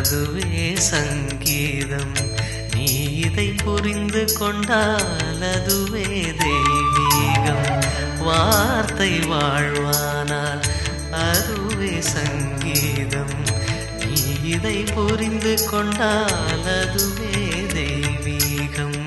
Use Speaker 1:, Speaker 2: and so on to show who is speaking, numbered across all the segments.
Speaker 1: அதுவே சங்கீதம் நீ இதை புரிந்து கொண்டால் அதுவே தெய்வீகம் வார்த்தை வாழ்வானால் அதுவே சங்கீதம் நீ இதை புரிந்து கொண்டால் அதுவே தெய்வீகம்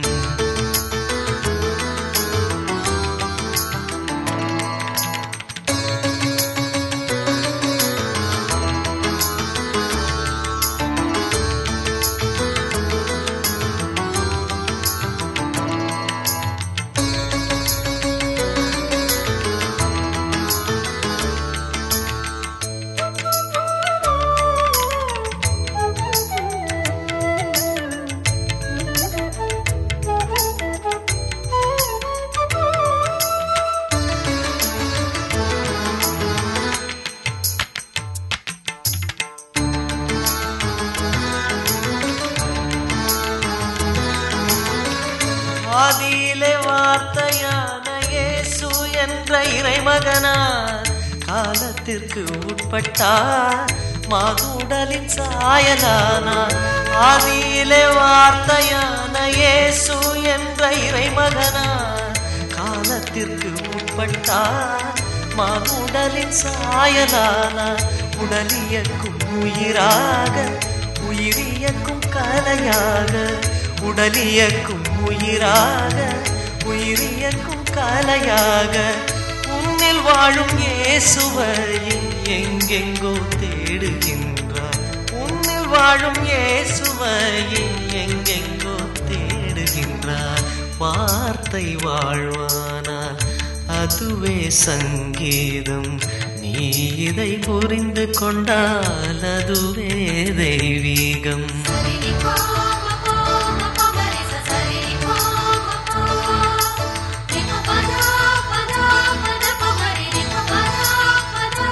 Speaker 1: ஆதியிலே வார்த்தையான இயேசு என்ற இறைமகனார் காலத்திற்கு உட்பட்டார் மாதுடலின் சாயலானார் ஆதியிலே வார்த்தையான இயேசு என்ற இறைமகனார் காலத்திற்கு உட்பட்டார் மானுடலின் சாயலானார் உடலியக்கும் உயிராக உயிரியக்கும் கலையாக உடலியக்கும் உயிராக உயிரியக்கும் கலையாக உன்னில் வாழும் இயேசுவையும் எங்கெங்கோ தேடுகின்றார் உன்னில் வாழும் இயேசுவையும் எங்கெங்கோ தேடுகின்றார் வார்த்தை வாழ்வானால் அதுவே சங்கீதம் நீ இதை புரிந்து கொண்டால் அதுவே தெய்வீகம்
Speaker 2: சரி போ போ போ மரிச சரி போ போ நிக பதா பதா பத பமரி நிக பதா பதா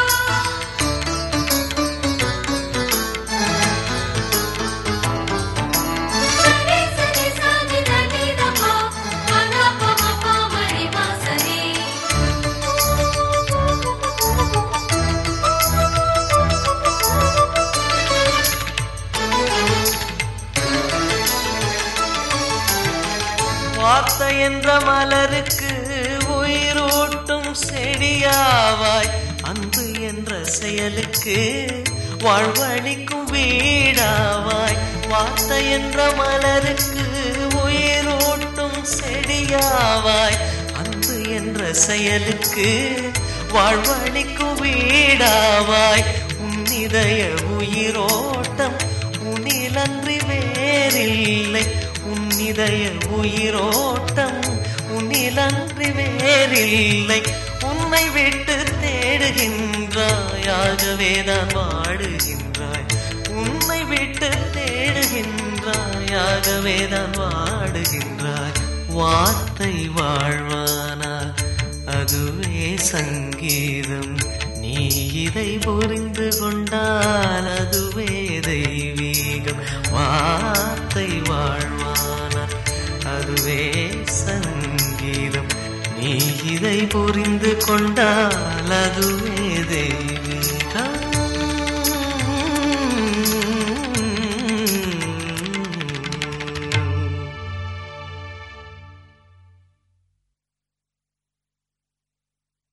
Speaker 2: சரி சரி சரி தனி தபா பதா பம பமரி வாசரி
Speaker 1: வார்த்தை என்ற மலருக்கு உயிரூட்டும் செடியாவாய் அன்பு என்ற செயலுக்கு வாழ்வழிக்கும் வீடாவாய் வார்த்தை என்ற மலருக்கு உயிரூட்டும் செடியாவாய் அன்பு என்ற செயலுக்கு வாழ்வழிக்கும் வீடாவாய் உன்னிதய உயிரோட்டம் உன்னிலன்றி வேறில்லை உன்னிதய உயிரோட்டம் உன்னிலன்றி வேறில்லை உன்னை விட்டு தேடுகின்றாய் ஆகவேதான் வாடுகின்றாய் உன்னை விட்டு தேடுகின்றாய் ஆகவேதான் வாடுகின்றாய் வார்த்தை வாழ்வானால் அதுவே சங்கீதம் நீ இதை புரிந்து கொண்டால் அதுவே தெய்வீகம் வார்த்தை வாழ்வானால் அதுவே சங்கீதம் நீ இதை புரிந்து கொண்டால் அதுவே தெய்வீகம்